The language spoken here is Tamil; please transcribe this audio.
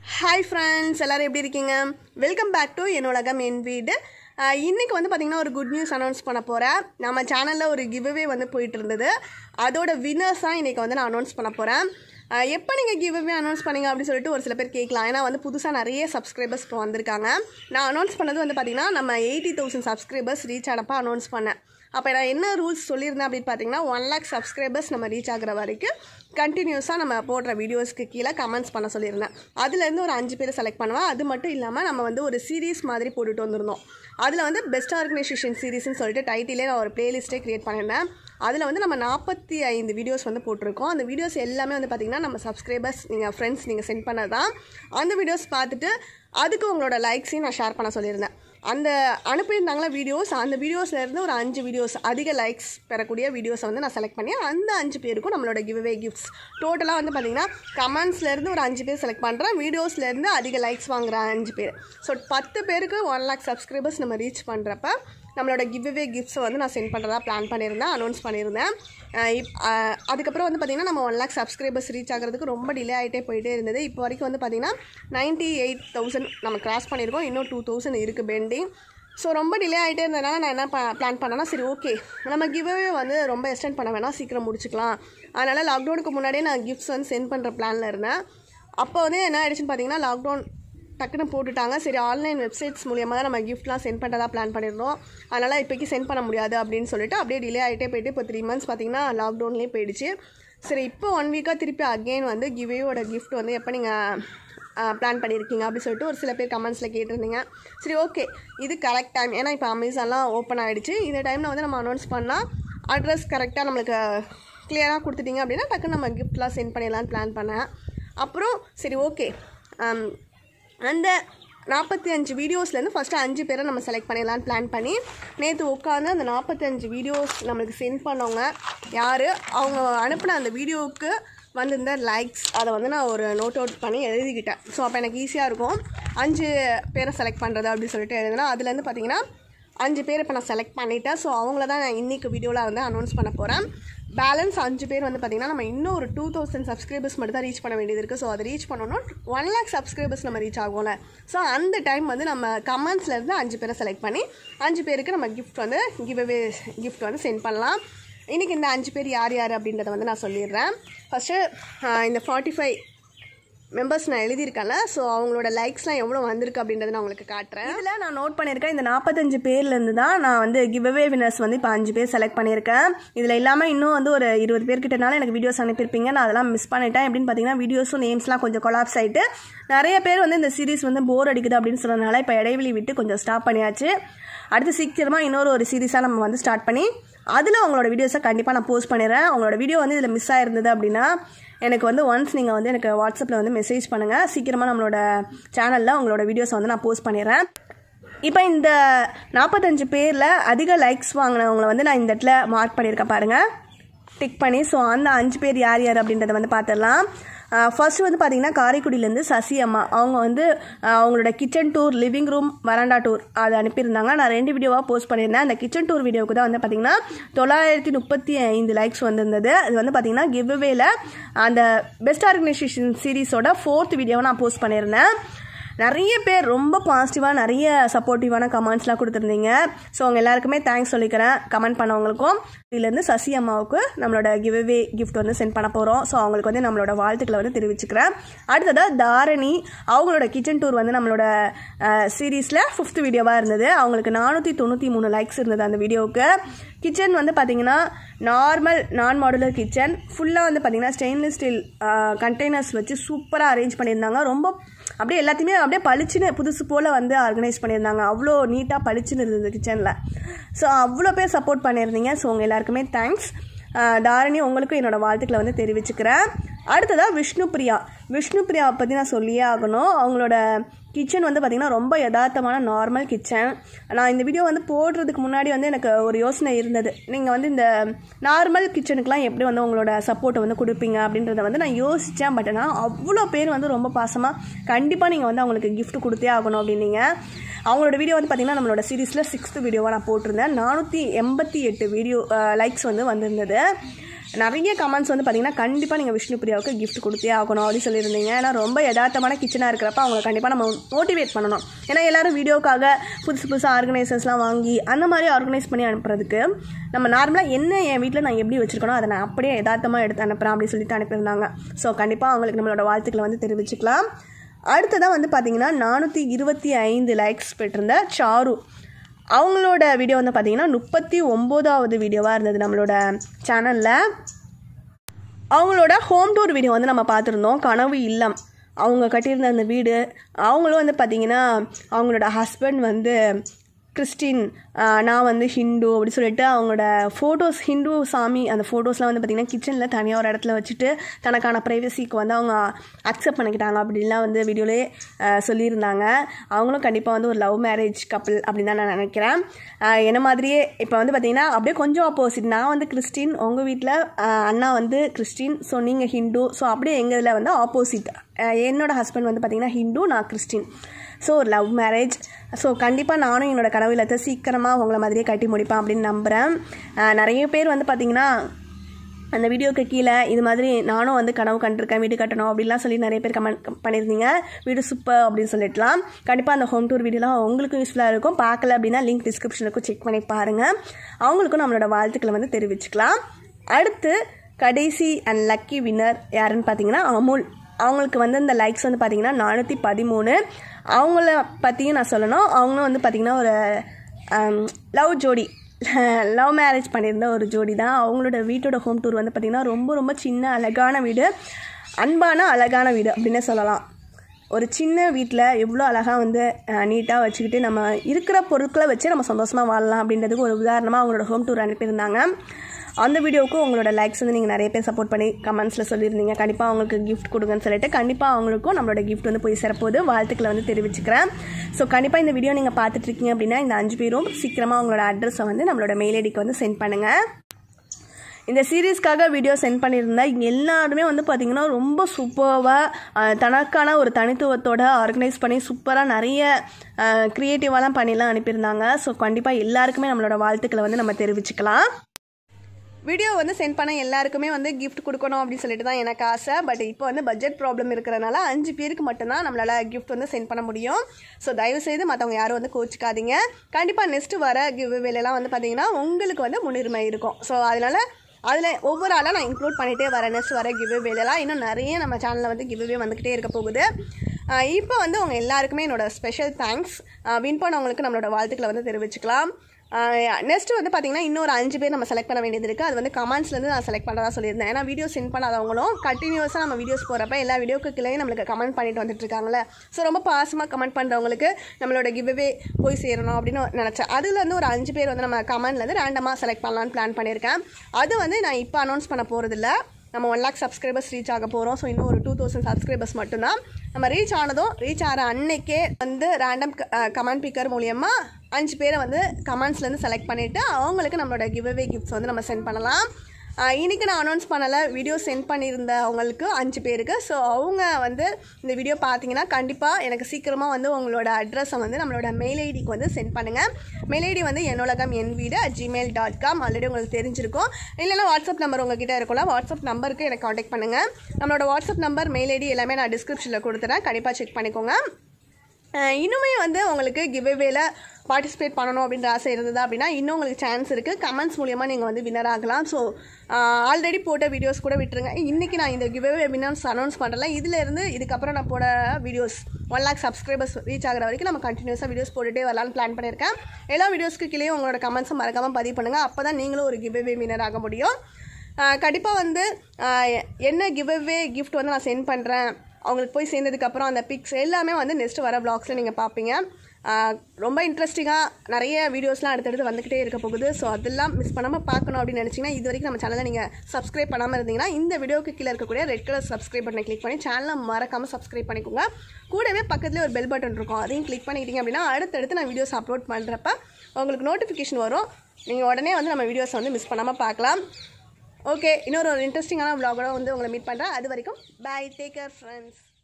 ஹாய் ஃப்ரெண்ட்ஸ் எல்லோரும் எப்படி இருக்கீங்க வெல்கம் பேக் டு என்னோடகம் என் வீடு ஆஹ் இன்னைக்கு வந்து பார்த்திங்கன்னா ஒரு குட் நியூஸ் அனௌன்ஸ் பண்ண போகிறேன் நம்ம சேனலில் ஒரு கிவ்அவே வந்து போயிட்டு இருந்தது அதோட வின்னர்ஸ் தான் இன்றைக்கி வந்து நான் அனௌன்ஸ் பண்ண போகிறேன் எப்போ நீங்கள் கிவ்அவே அனௌன்ஸ் பண்ணீங்க அப்படின்னு சொல்லிட்டு ஒரு சில பேர் கேட்கலாம் ஏன்னா வந்து புதுசாக நிறைய சப்ஸ்கிரைபர்ஸ் இப்போ வந்திருக்காங்க நான் அனௌன்ஸ் பண்ணது வந்து பார்த்திங்கன்னா நம்ம எயிட்டி தௌசண்ட் சப்ஸ்கிரைபர்ஸ் ரீச் ஆனப்போ அனௌன்ஸ் பண்ணேன் அப்போ நான் என்ன ரூல்ஸ் சொல்லியிருந்தேன் அப்படின்னு பார்த்தீங்கன்னா ஒன் லேக் சப்ஸ்கிரைபர்ஸ் நம்ம ரீச் ஆகுற வரைக்கும் கண்டினியூஸாக நம்ம போடுற வீடியோஸ்க்கு கீழே கமெண்ட்ஸ் பண்ண சொல்லியிருந்தேன் அதுலேருந்து ஒரு அஞ்சு பேர் செலக்ட் பண்ணுவேன் அது மட்டும் இல்லாமல் நம்ம வந்து ஒரு சீரீஸ் மாதிரி போட்டுட்டு வந்திருந்தோம் அதில் வந்து பெஸ்ட் ஆர்கனைசேஷன் சீரீஸ்னு சொல்லிட்டு டைட்டிலே நான் ஒரு பிளேலிஸ்ட்டே க்ரியேட் பண்ணியிருந்தேன் அதில் வந்து நம்ம நாற்பத்தி ஐந்து வீடியோஸ் வந்து போட்டிருக்கோம் அந்த வீடியோஸ் எல்லாமே வந்து பார்த்திங்கன்னா நம்ம சப்ஸ்கிரைபர்ஸ் நீங்கள் ஃப்ரெண்ட்ஸ் நீங்கள் சென்ட் பண்ணது தான் அந்த வீடியோஸ் பார்த்துட்டு அதுக்கு உங்களோட லைக்ஸையும் நான் ஷேர் பண்ண சொல்லியிருந்தேன் அந்த அனுப்பியிருந்தாங்களா வீடியோஸ் அந்த வீடியோஸ்ல இருந்து ஒரு அஞ்சு வீடியோஸ் அதிக லைக்ஸ் பெறக்கூடிய வீடியோஸை வந்து நான் செலக்ட் பண்ணி அந்த அஞ்சு பேருக்கும் நம்மளோட கிவ்அவே கிஃப்ட்ஸ் டோட்டலாக வந்து பார்த்தீங்கன்னா கமெண்ட்ஸ்லேருந்து ஒரு அஞ்சு பேர் செலக்ட் பண்ணுறேன் வீடியோஸ்லேருந்து அதிக லைக்ஸ் வாங்குற அஞ்சு பேர் ஸோ பத்து பேருக்கு ஒன் லேக் சப்ஸ்கிரைபர்ஸ் நம்ம ரீச் பண்ணுறப்ப நம்மளோட கிவ்அவே கிஃப்ட்ஸை வந்து நான் சென்ட் பண்ணுறதா பிளான் பண்ணியிருந்தேன் அனௌன்ஸ் பண்ணியிருந்தேன் அஹ் இப் அஹ் அதுக்கப்புறம் வந்து பார்த்திங்கன்னா நம்ம ஒன் லேக் சப்ஸ்கிரைபர்ஸ் ரீச் ஆகிறதுக்கு ரொம்ப டிலே ஆகிட்டே போயிட்டே இருந்தது இப்போ வரைக்கும் வந்து பார்த்திங்கன்னா நைன்ட்டி எயிட் தௌசண்ட் நம்ம கிராஸ் பண்ணியிருக்கோம் இன்னும் டூ தௌசண்ட் இருக்குது பெண்டிங் ஸோ ரொம்ப டிலே ஆகிட்டே இருந்ததுனால நான் என்ன பிளான் பண்ணேன்னா சரி ஓகே நம்ம கிவ்அவே வந்து ரொம்ப எக்ஸ்டெண்ட் பண்ண வேணாம் சீக்கிரம் முடிச்சுக்கலாம் அதனால் லாக்டவுனுக்கு முன்னாடியே நான் கிஃப்ட்ஸ் வந்து சென்ட் பண்ணுற பிளானில் இருந்தேன் அப்போ வந்து என்ன ஆயிடுச்சுன்னு பார்த்தீங்கன்னா லாக்டவுன் டக்குன்னு போட்டுட்டாங்க சரி ஆன்லைன் வெப்சைட்ஸ் மூலியமாக தான் நம்ம கிஃப்ட்லாம் சென்ட் பண்ணுறதா பிளான் பண்ணியிருந்தோம் அதனால் இப்போக்கி சென்ட் பண்ண முடியாது அப்படின்னு சொல்லிட்டு அப்படியே டிலே ஆகிட்டே போயிட்டு இப்போ த்ரீ மந்த்ஸ் பார்த்தீங்கன்னா லாக்டவுன்லேயே போயிடுச்சு சரி இப்போ ஒன் வீக்காக திருப்பி அகெயின் வந்து கிவேயோட கிஃப்ட் வந்து எப்போ நீங்கள் பிளான் பண்ணியிருக்கீங்க அப்படின்னு சொல்லிட்டு ஒரு சில பேர் கமெண்ட்ஸில் கேட்டிருந்தீங்க சரி ஓகே இது கரெக்ட் டைம் ஏன்னா இப்போ அமேசான்லாம் ஓப்பன் ஆகிடுச்சு இந்த டைமில் வந்து நம்ம அனௌன்ஸ் பண்ணால் அட்ரஸ் கரெக்டாக நம்மளுக்கு கிளியராக கொடுத்துட்டீங்க அப்படின்னா டக்குன்னு நம்ம கிஃப்ட்லாம் சென்ட் பண்ணிடலான்னு பிளான் பண்ணேன் அப்புறம் சரி ஓகே அந்த நாற்பத்தி அஞ்சு வீடியோஸ்லேருந்து ஃபஸ்ட்டு அஞ்சு பேரை நம்ம செலக்ட் பண்ணிடலான்னு பிளான் பண்ணி நேற்று உட்காந்து அந்த நாற்பத்தஞ்சு வீடியோஸ் நம்மளுக்கு சென்ட் பண்ணவங்க யார் அவங்க அனுப்பின அந்த வீடியோவுக்கு வந்திருந்த லைக்ஸ் அதை வந்து நான் ஒரு நோட் அவுட் பண்ணி எழுதிக்கிட்டேன் ஸோ அப்போ எனக்கு ஈஸியாக இருக்கும் அஞ்சு பேரை செலக்ட் பண்ணுறது அப்படின்னு சொல்லிட்டு எழுதுனா அதுலேருந்து பார்த்தீங்கன்னா அஞ்சு பேர் இப்போ நான் செலக்ட் பண்ணிட்டேன் ஸோ அவங்கள தான் நான் இன்றைக்கி வீடியோவில் வந்து அனௌன்ஸ் பண்ண போகிறேன் பேலன்ஸ் அஞ்சு பேர் வந்து பார்த்திங்கன்னா நம்ம இன்னும் ஒரு டூ தௌசண்ட் சப்ஸ்கிரைபர்ஸ் மட்டும் தான் ரீச் பண்ண வேண்டியது இருக்குது ஸோ அதை ரீச் பண்ணணும் ஒன் லேக் சப்ஸ்கிரைபர்ஸ் நம்ம ரீச் ஆகும்ல ஸோ அந்த டைம் வந்து நம்ம கமெண்ட்ஸ்லேருந்து அஞ்சு பேரை செலக்ட் பண்ணி அஞ்சு பேருக்கு நம்ம கிஃப்ட் வந்து கிவ்அவே கிஃப்ட் வந்து சென்ட் பண்ணலாம் இன்றைக்கி இந்த அஞ்சு பேர் யார் யார் அப்படின்றத வந்து நான் சொல்லிடுறேன் ஃபஸ்ட்டு இந்த ஃபார்ட்டி ஃபைவ் மெம்பர்ஸ் நான் எழுதியிருக்கேன்ல ஸோ அவங்களோட லைக்ஸ்லாம் எவ்வளோ வந்திருக்கு அப்படின்றத நான் உங்களுக்கு காட்டுறேன் இதில் நான் நோட் பண்ணியிருக்கேன் இந்த நாற்பத்தஞ்சு பேர்லேருந்து தான் நான் வந்து கிவ்அவே வினர்ஸ் வந்து இப்போ அஞ்சு பேர் செலக்ட் பண்ணியிருக்கேன் இதில் இல்லாமல் இன்னும் வந்து ஒரு இருபது பேர்கிட்டனால எனக்கு வீடியோஸ் அனுப்பியிருப்பீங்க நான் அதெல்லாம் மிஸ் பண்ணிட்டேன் எப்படின்னு பார்த்தீங்கன்னா வீடியோஸும் நேம்ஸ்லாம் கொஞ்சம் கொலாப்ஸ் ஆகிட்டு நிறைய பேர் வந்து இந்த சீரிஸ் வந்து போர் அடிக்குது அப்படின்னு சொன்னதுனால இப்போ இடைவெளி விட்டு கொஞ்சம் ஸ்டாப் பண்ணியாச்சு அடுத்து சீக்கிரமாக இன்னொரு ஒரு சீரிஸாக நம்ம வந்து ஸ்டார்ட் பண்ணி அதில் உங்களோட வீடியோஸை கண்டிப்பாக நான் போஸ்ட் பண்ணிடுறேன் உங்களோட வீடியோ வந்து இதில் மிஸ் ஆயிருந்தது அப்படின்னா எனக்கு வந்து ஒன்ஸ் நீங்கள் வந்து எனக்கு வாட்ஸ்அப்பில் வந்து மெசேஜ் பண்ணுங்கள் சீக்கிரமாக நம்மளோட சேனலில் உங்களோட வீடியோஸை வந்து நான் போஸ்ட் பண்ணிடுறேன் இப்போ இந்த நாற்பத்தஞ்சு பேரில் அதிக லைக்ஸ் வாங்கினவங்களை வந்து நான் இந்த இடத்துல மார்க் பண்ணியிருக்கேன் பாருங்கள் டிக் பண்ணி ஸோ அந்த அஞ்சு பேர் யார் யார் அப்படின்றத வந்து பார்த்துடலாம் ஃபர்ஸ்ட் வந்து பார்த்தீங்கன்னா காரைக்குடியிலேருந்து சசி அம்மா அவங்க வந்து அவங்களோட கிச்சன் டூர் லிவிங் ரூம் வராண்டா டூர் அதை அனுப்பியிருந்தாங்க நான் ரெண்டு வீடியோவாக போஸ்ட் பண்ணியிருந்தேன் அந்த கிச்சன் டூர் வீடியோவுக்கு தான் வந்து பார்த்தீங்கன்னா தொள்ளாயிரத்தி முப்பத்தி ஐந்து லைக்ஸ் வந்திருந்தது அது வந்து பார்த்தீங்கன்னா கிவ்வேல அந்த பெஸ்ட் ஆர்கனைசேஷன் சீரீஸோட ஃபோர்த் வீடியோவை நான் போஸ்ட் பண்ணியிருந்தேன் நிறைய பேர் ரொம்ப பாசிட்டிவாக நிறைய சப்போர்ட்டிவான கமெண்ட்ஸ்லாம் கொடுத்துருந்தீங்க ஸோ அவங்க எல்லாருக்குமே தேங்க்ஸ் சொல்லிக்கிறேன் கமெண்ட் பண்ணவங்களுக்கும் இதுலேருந்து சசி அம்மாவுக்கு நம்மளோட கிவ்அவே கிஃப்ட் வந்து சென்ட் பண்ண போகிறோம் ஸோ அவங்களுக்கு வந்து நம்மளோட வாழ்த்துக்களை வந்து தெரிவிச்சுக்கிறேன் அடுத்ததாக தாரணி அவங்களோட கிச்சன் டூர் வந்து நம்மளோட சீரீஸில் ஃபிஃப்த் வீடியோவாக இருந்தது அவங்களுக்கு நானூற்றி தொண்ணூற்றி மூணு லைக்ஸ் இருந்தது அந்த வீடியோவுக்கு கிச்சன் வந்து பார்த்தீங்கன்னா நார்மல் நான் மாடுலர் கிச்சன் ஃபுல்லாக வந்து பார்த்தீங்கன்னா ஸ்டெயின்லெஸ் ஸ்டீல் கண்டெய்னர்ஸ் வச்சு சூப்பராக அரேஞ்ச் பண்ணியிருந்தாங்க ரொம்ப அப்படியே எல்லாத்தையுமே அப்படியே பளிச்சுன்னு புதுசு போல் வந்து ஆர்கனைஸ் பண்ணியிருந்தாங்க அவ்வளோ நீட்டாக பளிச்சுன்னு இருந்தது கிச்சனில் ஸோ அவ்வளோ பேர் சப்போர்ட் பண்ணியிருந்தீங்க ஸோ உங்கள் எல்லாருக்குமே தேங்க்ஸ் தாரணி உங்களுக்கும் என்னோடய வாழ்த்துக்களை வந்து தெரிவிச்சுக்கிறேன் அடுத்ததாக விஷ்ணுபிரியா விஷ்ணுபிரியாவை பற்றி நான் சொல்லியே ஆகணும் அவங்களோட கிச்சன் வந்து பார்த்திங்கன்னா ரொம்ப யதார்த்தமான நார்மல் கிச்சன் நான் இந்த வீடியோ வந்து போடுறதுக்கு முன்னாடி வந்து எனக்கு ஒரு யோசனை இருந்தது நீங்கள் வந்து இந்த நார்மல் கிச்சனுக்குலாம் எப்படி வந்து உங்களோட சப்போர்ட்டை வந்து கொடுப்பீங்க அப்படின்றத வந்து நான் யோசித்தேன் பட் ஆனால் அவ்வளோ பேர் வந்து ரொம்ப பாசமாக கண்டிப்பாக நீங்கள் வந்து அவங்களுக்கு gift கொடுத்தே ஆகணும் அப்படின்னீங்க அவங்களோட வீடியோ வந்து பார்த்திங்கன்னா நம்மளோட சீரீஸில் சிக்ஸ்த்து வீடியோவாக நான் போட்டிருந்தேன் நானூற்றி எண்பத்தி எட்டு வீடியோ லைக்ஸ் வந்து வந்திருந்தது நிறைய கமெண்ட்ஸ் வந்து பார்த்தீங்கன்னா கண்டிப்பாக நீங்கள் விஷ்ணு பிரியாவுக்கு gift கொடுத்தே ஆகணும் அப்படின்னு சொல்லியிருந்தீங்க ஏன்னா ரொம்ப யதார்த்தமான கிச்சனாக இருக்கிறப்ப அவங்களை கண்டிப்பாக நம்ம மோட்டிவேட் பண்ணணும் ஏன்னா எல்லாரும் வீடியோக்காக புதுசு புதுசு ஆர்கனைசர்ஸ்லாம் வாங்கி அந்த மாதிரி ஆர்கனைஸ் பண்ணி அனுப்புறதுக்கு நம்ம நார்மலாக என்ன என் வீட்டில் நான் எப்படி வச்சுருக்கணும் அதை நான் அப்படியே யதார்த்தமாக எடுத்து அனுப்புகிறேன் அப்படின்னு சொல்லிட்டு அனுப்பியிருந்தாங்க ஸோ கண்டிப்பாக அவங்களுக்கு நம்மளோட வாழ்த்துக்களை வந்து தெரிவிச்சுக்கலாம் அடுத்ததாக வந்து பார்த்தீங்கன்னா நானூற்றி இருபத்தி ஐந்து லைக்ஸ் பெற்றிருந்த சாரு அவங்களோட வீடியோ வந்து பார்த்தீங்கன்னா முப்பத்தி ஒம்போதாவது வீடியோவாக இருந்தது நம்மளோட சேனலில் அவங்களோட ஹோம் டூர் வீடியோ வந்து நம்ம பார்த்துருந்தோம் கனவு இல்லம் அவங்க கட்டியிருந்த அந்த வீடு அவங்களும் வந்து பார்த்திங்கன்னா அவங்களோட ஹஸ்பண்ட் வந்து கிறிஸ்டின் ஆஹ் நான் வந்து ஹிந்து அப்படி சொல்லிட்டு அவங்களோட ஃபோட்டோஸ் ஹிந்து சாமி அந்த ஃபோட்டோஸ்லாம் வந்து பார்த்திங்கன்னா கிச்சனில் தனியாக ஒரு இடத்துல வச்சுட்டு தனக்கான ப்ரைவசிக்கு வந்து அவங்க அக்செப்ட் பண்ணிக்கிட்டாங்க அப்படின்லாம் வந்து வீடியோலே சொல்லியிருந்தாங்க அவங்களும் கண்டிப்பாக வந்து ஒரு லவ் மேரேஜ் கப்பல் அப்படின்னு தான் நான் நினைக்கிறேன் ஆஹ் என்ன மாதிரியே இப்போ வந்து பார்த்திங்கன்னா அப்படியே கொஞ்சம் ஆப்போசிட் நான் வந்து கிறிஸ்டின் உங்கள் வீட்டில் அண்ணா வந்து கிறிஸ்டின் ஸோ நீங்கள் ஹிந்து ஸோ அப்படியே எங்கள் இதில் வந்து ஆப்போசிட் என்னோட ஹஸ்பண்ட் வந்து பார்த்திங்கன்னா ஹிந்து நான் கிறிஸ்டின் ஸோ ஒரு லவ் மேரேஜ் ஸோ கண்டிப்பாக நானும் என்னோட கனவு இல்லத்தை சீக்கிரமாக உங்களை மாதிரியே கட்டி முடிப்பேன் அப்படின்னு நம்புகிறேன் ஆஹ் நிறைய பேர் வந்து பார்த்திங்கன்னா அந்த வீடியோக்கு கீழே இது மாதிரி நானும் வந்து கனவு கண்டிருக்கேன் வீடு கட்டணும் அப்படிலாம் சொல்லி நிறைய பேர் கமெண்ட் பண்ணியிருந்தீங்க வீடு சூப்பர் அப்படின்னு சொல்லிட்டுலாம் கண்டிப்பாக அந்த ஹோம் டூர் வீடியோலாம் உங்களுக்கும் யூஸ்ஃபுல்லாக இருக்கும் பார்க்கல அப்படின்னா லிங்க் டிஸ்கிரிப்ஷனுக்கும் செக் பண்ணி பாருங்கள் அவங்களுக்கும் நம்மளோட வாழ்த்துக்களை வந்து தெரிவிச்சுக்கலாம் அடுத்து கடைசி அண்ட் லக்கி வின்னர் யாருன்னு பார்த்தீங்கன்னா அமுல் அவங்களுக்கு வந்து இந்த லைக்ஸ் வந்து பார்த்தீங்கன்னா நானூற்றி பதிமூணு அவங்கள பற்றியும் நான் சொல்லணும் அவங்களும் வந்து பார்த்திங்கன்னா ஒரு லவ் ஜோடி லவ் மேரேஜ் பண்ணியிருந்த ஒரு ஜோடி தான் அவங்களோட வீட்டோட ஹோம் டூர் வந்து பார்த்திங்கன்னா ரொம்ப ரொம்ப சின்ன அழகான வீடு அன்பான அழகான வீடு அப்படின்னே சொல்லலாம் ஒரு சின்ன வீட்டில் எவ்வளோ அழகாக வந்து நீட்டாக வச்சுக்கிட்டு நம்ம இருக்கிற பொருட்களை வச்சு நம்ம சந்தோஷமாக வாழலாம் அப்படின்றதுக்கு ஒரு உதாரணமாக அவங்களோட ஹோம் டூர் அனுப்பியிருந்தாங்க அந்த வீடியோவுக்கும் உங்களோட லைக்ஸ் வந்து நீங்கள் நிறைய பேர் சப்போர்ட் பண்ணி கமெண்ட்ஸில் சொல்லியிருந்தீங்க கண்டிப்பாக அவங்களுக்கு கிஃப்ட் கொடுங்கன்னு சொல்லிட்டு கண்டிப்பாக அவங்களுக்கும் நம்மளோட கிஃப்ட் வந்து போய் சேரப்போது வாழ்த்துக்களை வந்து தெரிவிச்சுக்கிறேன் ஸோ கண்டிப்பாக இந்த வீடியோ நீங்கள் பார்த்துட்டு இருக்கீங்க அப்படின்னா இந்த அஞ்சு பேரும் சீக்கிரமாக அவங்களோட அட்ரஸை வந்து நம்மளோட மெயில் ஐடிக்கு வந்து சென்ட் பண்ணுங்கள் இந்த சீரீஸ்க்காக வீடியோ சென்ட் பண்ணியிருந்தா இங்கே எல்லாருமே வந்து பார்த்திங்கன்னா ரொம்ப சூப்பராக தனக்கான ஒரு தனித்துவத்தோட ஆர்கனைஸ் பண்ணி சூப்பராக நிறைய க்ரியேட்டிவாலாம் பண்ணிலாம் அனுப்பியிருந்தாங்க ஸோ கண்டிப்பாக எல்லாருக்குமே நம்மளோட வாழ்த்துக்களை வந்து நம்ம தெரிவிச்சுக்கலாம் வீடியோ வந்து சென்ட் பண்ண எல்லாருக்குமே வந்து gift கொடுக்கணும் அப்படின்னு சொல்லிட்டு தான் எனக்கு ஆசை பட் இப்போ வந்து பட்ஜெட் ப்ராப்ளம் இருக்கிறனால அஞ்சு பேருக்கு மட்டும்தான் நம்மளால் gift வந்து சென்ட் பண்ண முடியும் ஸோ தயவுசெய்து மற்றவங்க யாரும் வந்து கோச்சிக்காதீங்க கண்டிப்பாக நெக்ஸ்ட் வர கிவ் வேலையெல்லாம் வந்து பார்த்தீங்கன்னா உங்களுக்கு வந்து முன்னுரிமை இருக்கும் ஸோ அதனால் அதில் ஒவ்வொரு ஆளாக நான் இன்க்ளூட் பண்ணிகிட்டே வரேன் நெக்ஸ்ட் வர கிவ் வேலையெல்லாம் இன்னும் நிறைய நம்ம சேனலில் வந்து கிவ்வே வந்துக்கிட்டே இருக்க போகுது ஆஹ் இப்போ வந்து உங்கள் எல்லாருக்குமே என்னோட ஸ்பெஷல் தேங்க்ஸ் வின் பண்ணவங்களுக்கு நம்மளோட வாழ்த்துக்களை வந்து தெரிவிச்சுக்கலாம் நெக்ஸ்ட் வந்து பார்த்தீங்கன்னா இன்னொரு அஞ்சு பேர் நம்ம செலக்ட் பண்ண வேண்டியது இருக்குது அது வந்து கமெண்ட்ஸ்லேருந்து நான் செலக்ட் பண்ணதா சொல்லியிருந்தேன் ஏன்னா வீடியோ சென்ட் பண்ணாதவங்களும் கண்டினியூஸாக நம்ம வீடியோஸ் போகிறப்ப எல்லா வீடியோக்கு கீழே நம்மளுக்கு கமெண்ட் பண்ணிட்டு வந்துட்டு இருக்காங்களே ஸோ ரொம்ப பாசமாக கமெண்ட் பண்ணுறவங்களுக்கு நம்மளோட கிவ்வே போய் சேரணும் அப்படின்னு நினச்சேன் அதுலேருந்து ஒரு அஞ்சு பேர் வந்து நம்ம கமெண்ட்லேருந்து ரேண்டமாக செலக்ட் பண்ணலான்னு பிளான் பண்ணியிருக்கேன் அது வந்து நான் இப்போ அனௌன்ஸ் பண்ண போகிறதில்ல நம்ம ஒன் லேக் சப்ஸ்கிரைபர்ஸ் ரீச் ஆக போகிறோம் ஸோ இன்னும் ஒரு டூ தௌசண்ட் சப்ஸ்கிரைபர்ஸ் மட்டும்தான் நம்ம ரீச் ஆனதும் ரீச் ஆகிற அன்னைக்கே வந்து ரேண்டம் கமெண்ட் பிக்கர் மூலியமாக அஞ்சு பேரை வந்து கமெண்ட்ஸ்லேருந்து செலக்ட் பண்ணிவிட்டு அவங்களுக்கு நம்மளோட கிவ்அவே கிஃப்ட்ஸ் வந்து நம்ம சென்ட் பண்ணலாம் ஆஹ் இன்னைக்கு நான் அனௌன்ஸ் பண்ணலை வீடியோ சென்ட் பண்ணியிருந்த அவங்களுக்கு அஞ்சு பேருக்கு ஸோ அவங்க வந்து இந்த வீடியோ பார்த்தீங்கன்னா கண்டிப்பாக எனக்கு சீக்கிரமாக வந்து உங்களோட அட்ரஸை வந்து நம்மளோட மெயில் ஐடிக்கு வந்து சென்ட் பண்ணுங்கள் மெயில் ஐடி வந்து என்னோலகம் என் வீடு ஜிமெயில் டாட் காம் ஆல்ரெடி உங்களுக்கு தெரிஞ்சிருக்கும் இல்லைன்னா வாட்ஸ்அப் நம்பர் உங்ககிட்ட இருக்கும்ல வாட்ஸ்அப் நம்பருக்கு எனக்கு காண்டாக்ட் பண்ணுங்கள் நம்மளோட வாட்ஸ்அப் நம்பர் மெயில் ஐடி எல்லாமே நான் டிஸ்கிரிப்ஷனில் கொடுத்துறேன் கண்டிப்பாக செக் பண்ணிக்கோங்க அஹ் இன்னுமே வந்து உங்களுக்கு கிவ்அவேல பார்ட்டிசிபேட் பண்ணணும் அப்படின்ற ஆசை இருந்தது அப்படின்னா இன்னும் உங்களுக்கு சான்ஸ் இருக்குது கமெண்ட்ஸ் மூலியமாக நீங்கள் வந்து வின்னர் ஆகலாம் ஸோ ஆல்ரெடி போட்ட வீடியோஸ் கூட விட்டுருங்க இன்றைக்கி நான் இந்த கிவ்அவே வின்னர்ஸ் அனௌன்ஸ் பண்ணல இதிலேருந்து இதுக்கப்புறம் நான் போட videos one lakh subscribers reach ஆகிற வரைக்கும் நம்ம கண்டினியூஸாக வீடியோஸ் போட்டுகிட்டே வரலான்னு பிளான் பண்ணியிருக்கேன் எல்லா வீடியோஸ்க்கு கீழே உங்களோட கமெண்ட்ஸை மறக்காமல் பதிவு பண்ணுங்கள் அப்போ தான் நீங்களும் ஒரு கிவ்அவே வின்னர் ஆக முடியும் கண்டிப்பாக வந்து ஆஹ் என்ன கிவ்அவே கிஃப்ட் வந்து நான் சென்ட் பண்ணுறேன் அவங்களுக்கு போய் சேர்ந்ததுக்கப்புறம் அந்த பிக்ஸ் எல்லாமே வந்து நெக்ஸ்ட் வர வ்ளாக்ஸில் நீங்கள் பார்ப்பீங்க ஆஹ் ரொம்ப இன்ட்ரெஸ்டிங்காக நிறைய வீடியோஸ்லாம் அடுத்தடுத்து வந்துக்கிட்டே இருக்க போகுது ஸோ அதெல்லாம் மிஸ் பண்ணாமல் பார்க்கணும் அப்படின்னு நினச்சிங்கன்னா இது வரைக்கும் நம்ம சேனலை நீங்கள் சப்ஸ்கிரைப் பண்ணாமல் இருந்தீங்கன்னா இந்த வீடியோக்கு கீழே இருக்கக்கூடிய ரெட் கலர் சப்ஸ்கிரைப் பட்டனை கிளிக் பண்ணி சேனலை மறக்காமல் சப்ஸ்கிரைப் பண்ணிக்கோங்க கூடவே பக்கத்துலேயே ஒரு பெல் பட்டன் இருக்கும் அதையும் கிளிக் பண்ணிக்கிட்டீங்க அப்படின்னா அடுத்தடுத்து நான் வீடியோஸ் அப்லோட் பண்ணுறப்ப உங்களுக்கு நோட்டிஃபிகேஷன் வரும் நீங்கள் உடனே வந்து நம்ம வீடியோஸை வந்து மிஸ் பண்ணாமல் பார்க்கலாம் ஓகே இன்னொரு ஒரு இன்ட்ரெஸ்டிங்கான vlog-ஓட வந்து உங்களை மீட் பண்ணுறேன் அது வரைக்கும் பை டேக் கேர் ஃப்ரெண்ட்ஸ்